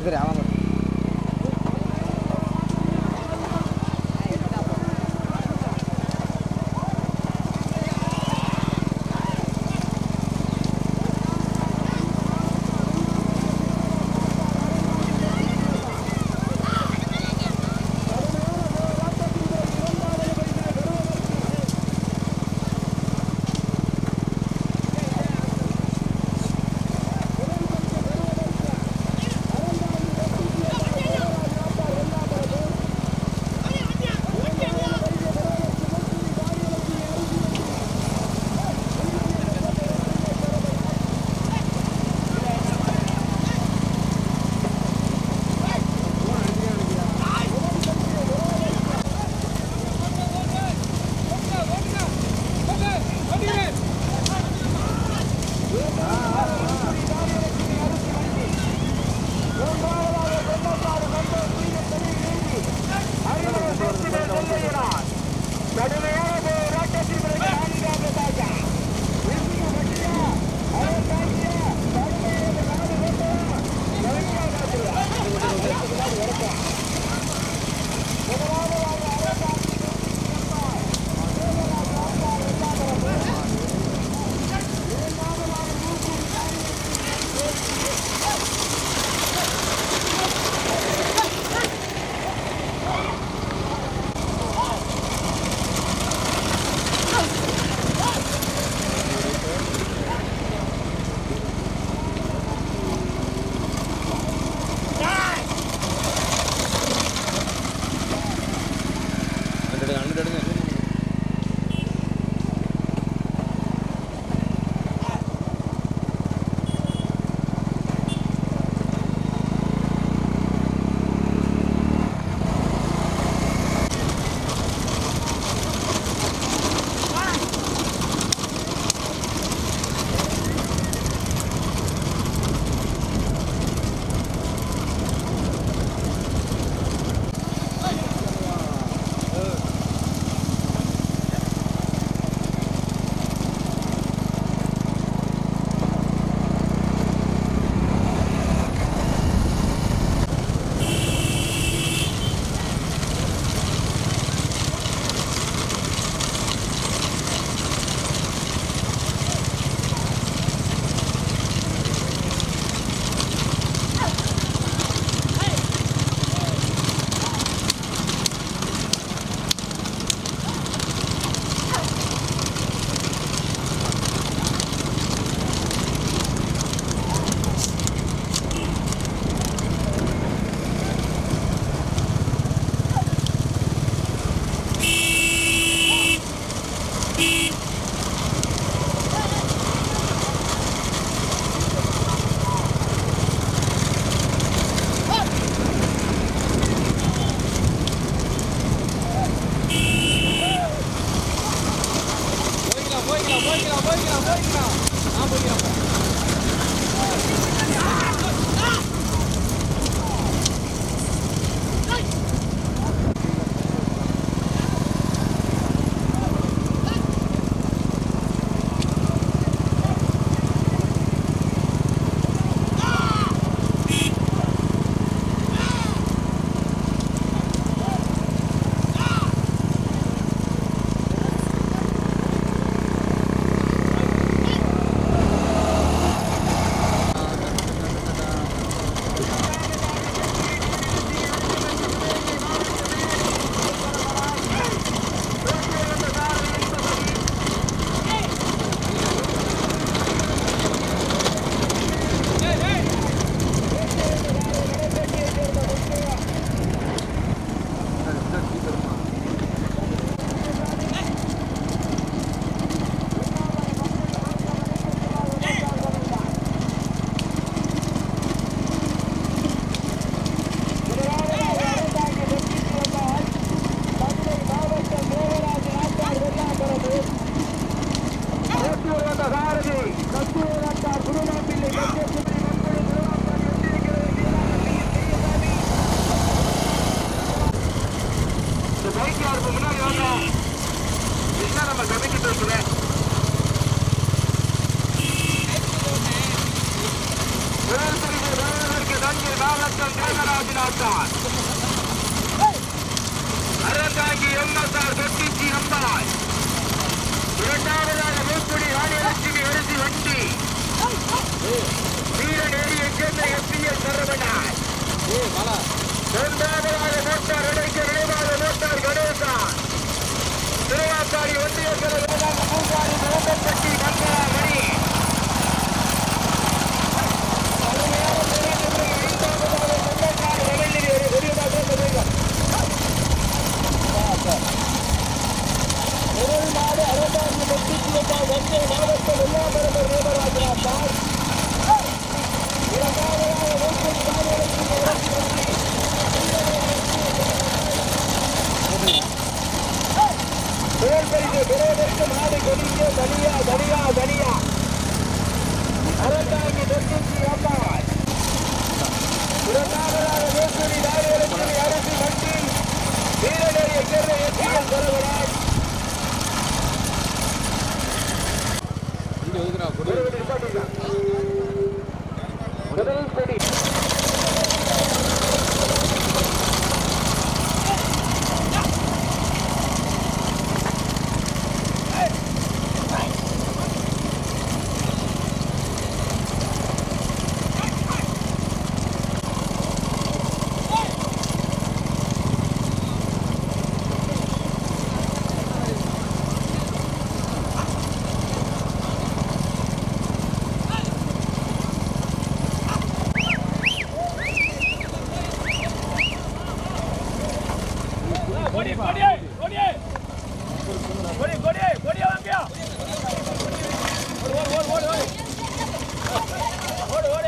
சரி ஆமாம் ராஜநாத்தான் அறந்தாங்கி எம்எஸ்ஆர் தொட்டிச்சி அம்பாள் இரண்டாவதாக மூக்குடி ராணிலட்சுமி அரிசி வண்டி வீரநேரியை சேர்ந்த எஸ்பிஎஸ் சரவணன் மூன்றாவதாக மோட்டார் இடைக்க விளைவாக மோட்டார் கணேசன் திருவாக்காடி ஒன்றிய தலைவராக பூங்காரி விளம்பப்பட்டி மங்களா மணி அருமையான போராட்டத்தில் ஐந்தாவதாக சொந்தக்கார இளைஞர் ஒரு பெரியதாக சொல்லுங்கள் முதல் நாடு அறுபத்தாறு லட்சத்தி எட்டாம் ஒன்றை மாவட்ட வெள்ளாமரவர் தேவராஜா சார் இரண்டாவதாக மூக்குடி ராணிலட்சுமி அரிசி வண்டி புகழ் பரிசு பெறுவதற்கு நாடு கொடிக்க தனியா தனியா தனியா அறந்தாங்கி தொண்ணூற்றி அம்மாள் இரண்டாவதாக வேப்பூரி நாடுகளுக்கு அரசு வண்டி வீரநேரிய சேர்ந்த எட்டிகள் பெறுகிறார் முதல் கொடி கொடி கொடி கொடி கொடி கொடி கொடி வாங்கியா ஓடு ஓடு ஓடு ஓடு ஓடு ஓடு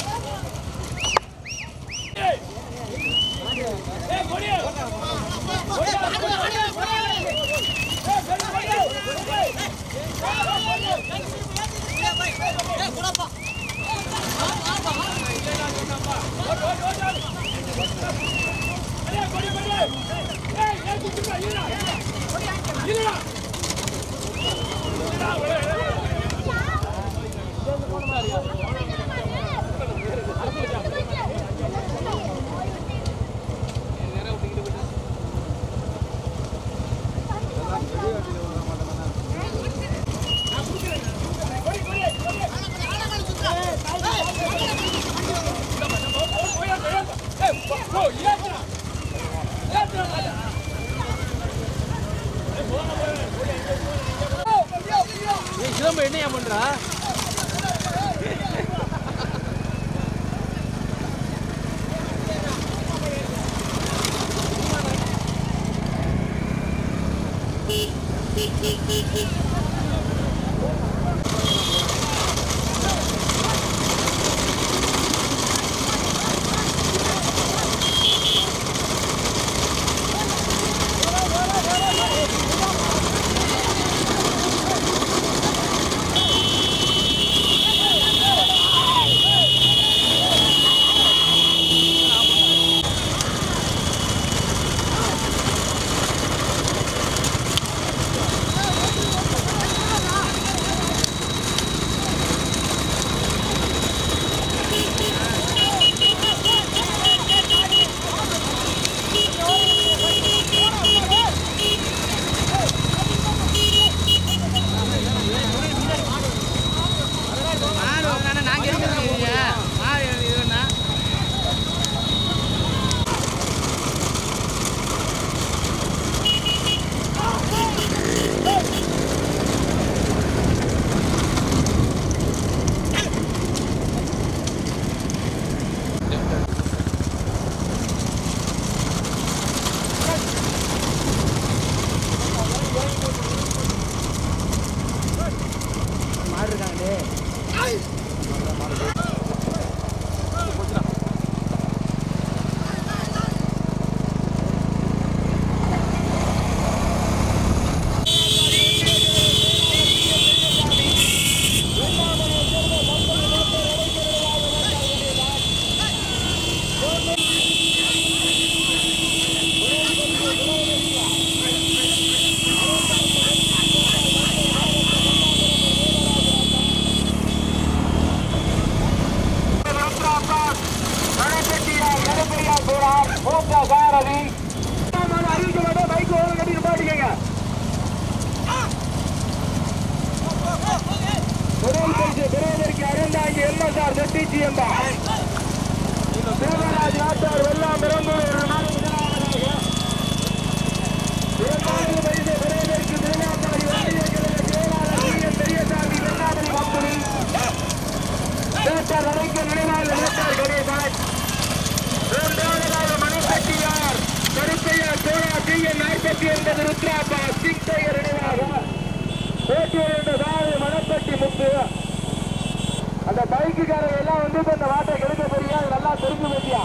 ஏய் ஏய் கொடி கொடி கொடி கொடி ஏய் ஏய் குத்துடா இல்லடா இல்லடா சிதம்பரம் என்னையா பண்றா ஏய் மூத்த சாரதி அறிவிக்க மாட்டோம் பைக் ஓரம் கட்டிட்டு பாட்டிக்கங்க முதல் பரிசு பெறுவதற்கு அருந்தாங்கி எம்எஸ்ஆர் செட்டிச்சி என்பா தேவராஜ் நாட்டார் வெள்ளம் பெரம்பூர் இரண்டாவது பரிசு பெறுவதற்கு திருநாப்பாடி ஒன்றிய கழக செயலாளர் T N Periyasamy Vellamani company பேட்டர் அழைக்க நினைவாக நேட்டார் கணேசன் மூன்றாவதாக மணிப்பட்டியார் கருப்பையார் சோழா டி என் நாற்பத்தி ஒன்பது ருத்ராப்பா சிங் டைகர் நினைவாக பேட்டியர் என்ற சாலை மணப்பட்டி முத்து அந்த பைக்குக்காரங்க எல்லாம் வந்து இப்ப இந்த வாட்டை கெடுக்க போறியா அது நல்லா தெரிஞ்சு போட்டியா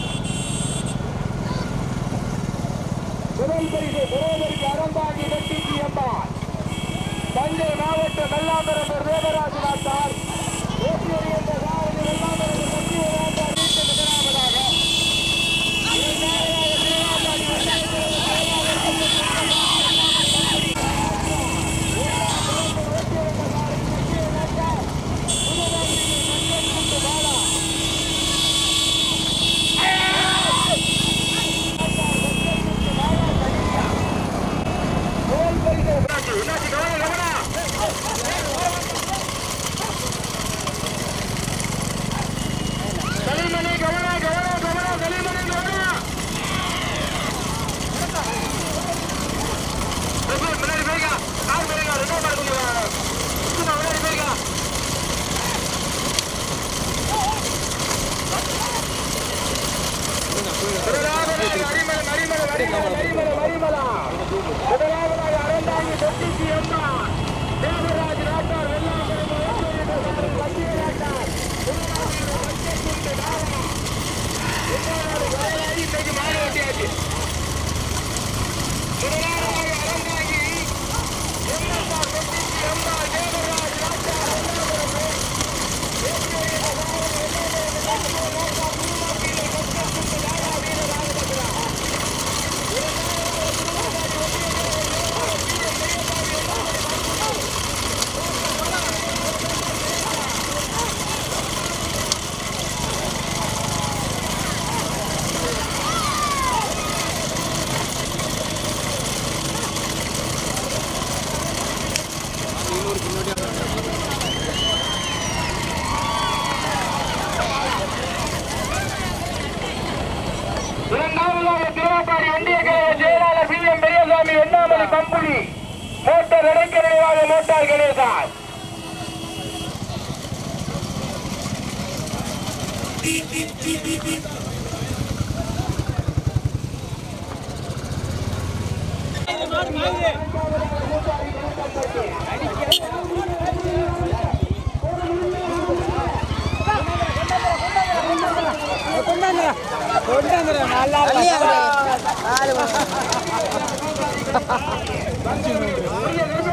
முதல் பரிசு புரோதருக்கு அறந்தாங்கி வெட்டி அம்மாள் தஞ்சை மாவட்ட வெள்ளாம்பரம் தேவராஜ் நாட்டார் பேட்டியர் என்ற சாலை வெள்ளாம்பரம் வெற்றி விளையாட்டார் வீட்டு முதலாவதாக இரண்டாவதாக திருவாபாடி வெள்ளாம்பரம் முதல் பரிசு என்னாச்சு என்னாச்சு கவனம் கவனம் கலிமணி கவனா கவனா கவனா கலிமணி கவனா ரொம்ப முன்னாடி போய்க்கா கார் போய்க்கா ரெண்டோ மாடு கொஞ்சம் சுத்தமா முன்னாடி போய்க்கா முதலாவதாக அரிமலை மரிமலை மரிமலை மரிமலை மரிமலா முதலாவதாக அறந்தாங்கி தொட்டிச்சி அம்மா தேவராஜ் நாட்டார் வெள்ளாம்பரம் லட்சிய நாட்டார் இன்னைக்கு மாடு ஓட்டியாச்சு முதலாவதாக அறந்தாங்கி எம்எஸ்ஆர் தொட்டிச்சி அம்மா தேவராஜ் நாட்டார் இரண்டாவதாக திருவாப்பாடி ஒன்றிய கழக செயலாளர் P M Periyasamy Vennamalai company motor இடைக்க நினைவாக மோட்டார் கணேசான் உரிய